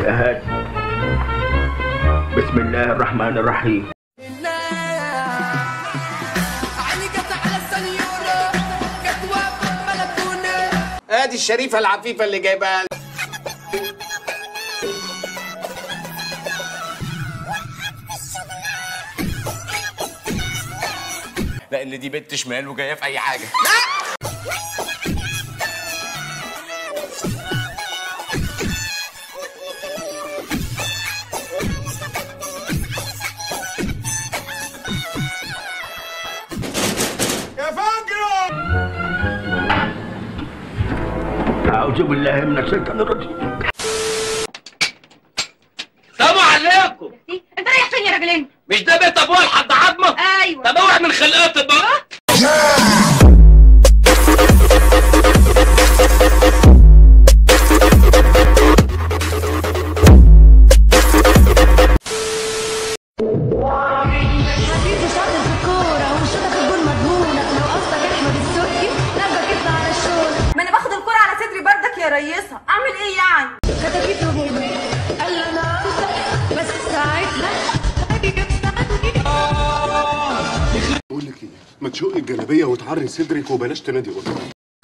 يا هادي بسم الله الرحمن الرحيم ادي الشريفه العفيفه اللي جايبها لك. لان دي بنت شمال وجايه في اي حاجه يا فجر أعوذ بالله من الشيطان الرجيم سلام عليكم انت رايح فين يا راجلين؟ مش ده بيت ابويا لحد عظمه ايوه طب اوعى من خلقتي بقى حبيبي شاطر في الكورة وشوطك الجول مضمونة لو قصدك احمد السوري قلبك يطلع على الشورى ما انا باخد الكرة على صدري بردك يا ريسة اعمل ايه يعني؟ كتاكيت هجومي قال له انا عاوزك بس ساعتها هاجي جبتني بقول لك ايه ما تشقي الجلابيه وتعري صدرك وبلاش تنادي قطط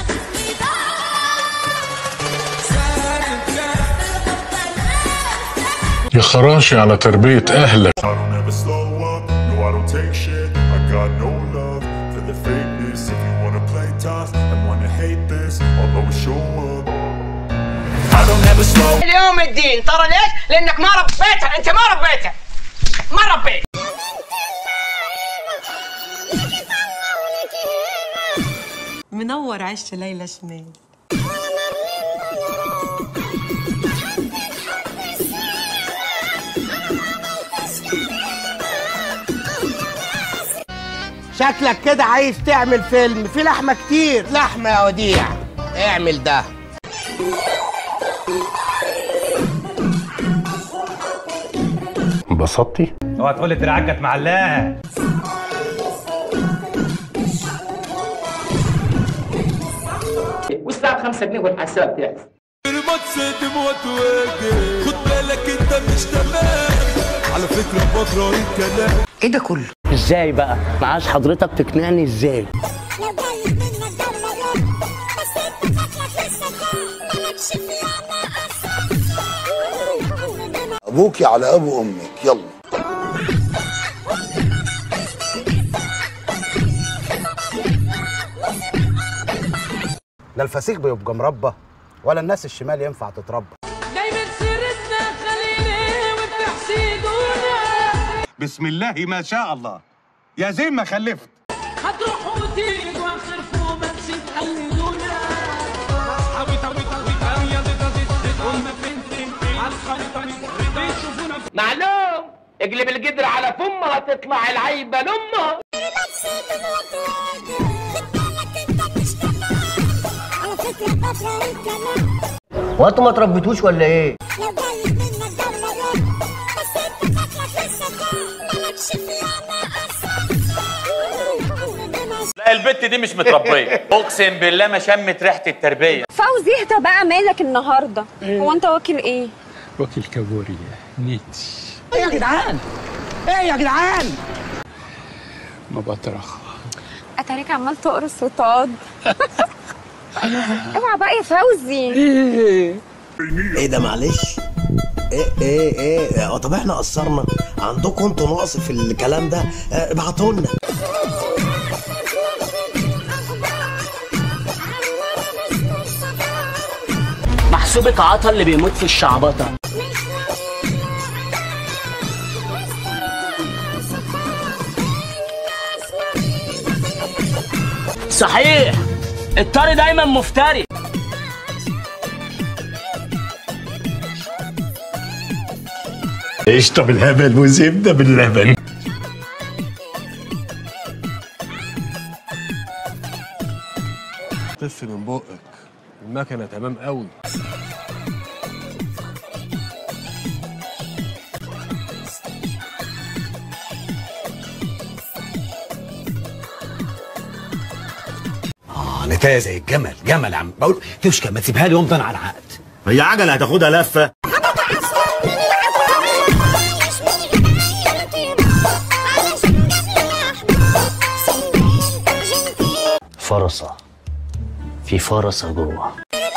يا خراشي على تربية أهلك I don't ever slow up, no I don't take shit I got no love for the fakeness If you wanna play tough and wanna hate this I'll always show up I don't ever slow اليوم الدين ترى ليش؟ لانك ما ربيتها انت ما ربيتها ما ربيت منور عشت ليلى شمال شكلك كده عايز تعمل فيلم في لحمه كتير لحمه يا وديع اعمل ده انبسطتي؟ اوعى تقول لي دراعك كانت معلقه والساعه 5 جنيه والحساب تعرف ايه ده كله؟ ازاي بقى؟ معاش حضرتك تقنعني ازاي؟ ابوكي على ابو امك يلا لا الفسيخ بيبقى مربى ولا الناس الشمال ينفع تتربى جايبين سيرتنا خليلي وبتحسدونا بسم الله ما شاء الله يا زين ما خلفت هتروحوا وتيجوا اخركم ما تقلدونا اصحابي طوي طوي طوي يا هم فين على الخريطه بيشوفونا معلوم اقلب القدر على فمها تطلع العيبه لامها وانتوا ما تربيتوش ولا ايه؟ لا البت دي مش متربيه اقسم بالله ما شمت ريحه التربيه فوزي اهدى بقى مالك النهارده هو انت واكل ايه؟ وكيل كابوريا نيتش ايه يا جدعان ايه يا جدعان ما بطرخ اتاريك عمال تقرص وتقعد اوعى بقى يا فوزي ايه ده معلش ايه ايه ايه اه طب احنا قصرنا عندكم انتوا نقص في الكلام ده اه، ابعتوا لنا محسوبك عطا اللي بيموت في الشعبطه صحيح الطري دايما مفتري قشطة بالهبل وزبدة باللبن طف من بقك المكنه تمام قوي اه نتاية زي الجمل جمل يا عم بقول تشكى ما تسيبها لي وامضي على العقد هي عجله هتاخدها لفه في فرصة جوه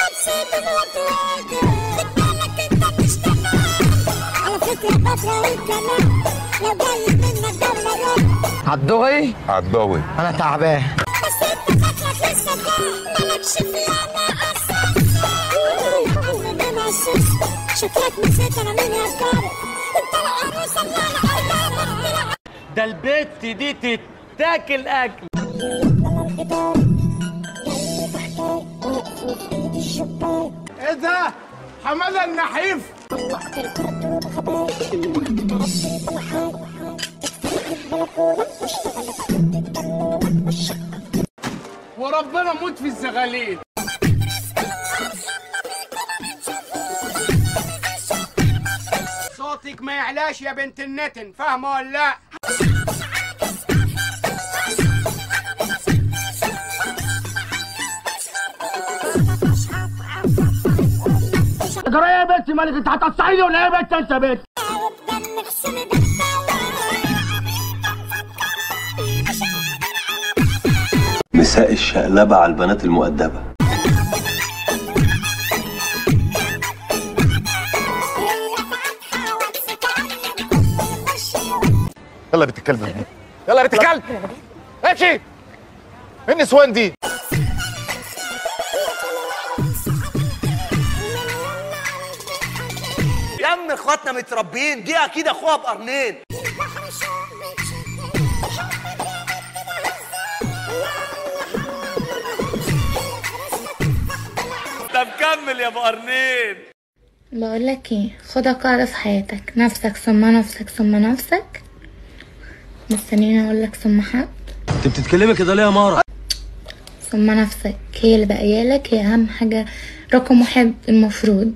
هتضغي عالضوي انا تعبان ده البت دي تتاكل اكل ايه ده حماده النحيف وربنا موت في الزغاليل صوتك ما يعلاش يا بنت النتن فاهمه ولا لا جرى ايه يا بنت مالك انت هتقطعيني ولا ايه يا بنت انت يا بنت مساء الشقلبة على البنات المؤدبة يلا بنت الكلب هنا. يلا يا بنت الكلب امشي ايه النسوان دي يا ام اخواتنا متربيين دي اكيد اخوها بقرنين طب كمل يا بقرنين بقول لك ايه خدها قاعدة في حياتك نفسك ثم نفسك ثم نفسك مستنيني اقول لك ثم حد انت بتتكلمي كده ليه يا مارا ثم نفسك هي اللي باقيالك هي اهم حاجة رقم واحد المفروض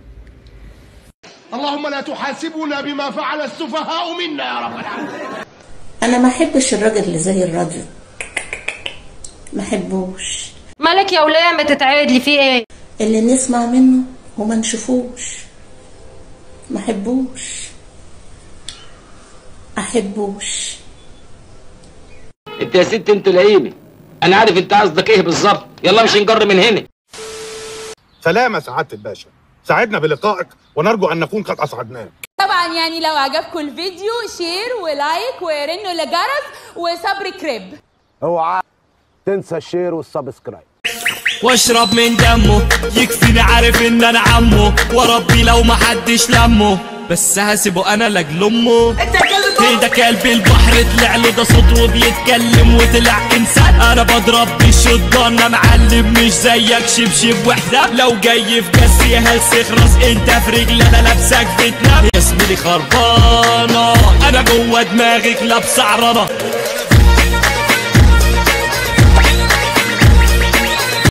اللهم لا تحاسبنا بما فعل السفهاء منا يا رب العالمين انا ما احبش الراجل اللي زي الراجل ما احبوش مالك يا وليه بتتعاد لي في ايه اللي نسمع منه وما نشوفوش ما احبوش احبوش انت يا ست انت لاقيني انا عارف انت قصدك ايه بالظبط يلا مش نجر من هنا سلامة سعادة الباشا سعدنا بلقائك ونرجو أن نكون قد أسعدناك طبعا يعني لو عجبكم الفيديو شير ولايك ورنوا لجرس وصبري كريب اوعى تنسى الشير والسبسكرايب واشرب من دمه يكفيني عارف ان انا عمه وربي لو محدش لمه بس هسيبه انا لاجل امه ايه ده كلب البحر طلع له ده صوت وبيتكلم وطلع انسان انا بضرب بالشوت انا معلم مش زيك شبشب وحده لو جاي في جس يا هلس اخرس انت في رجل انا لابسك في تنام يا زميلي خربانه انا جوه دماغك لابسه عرانه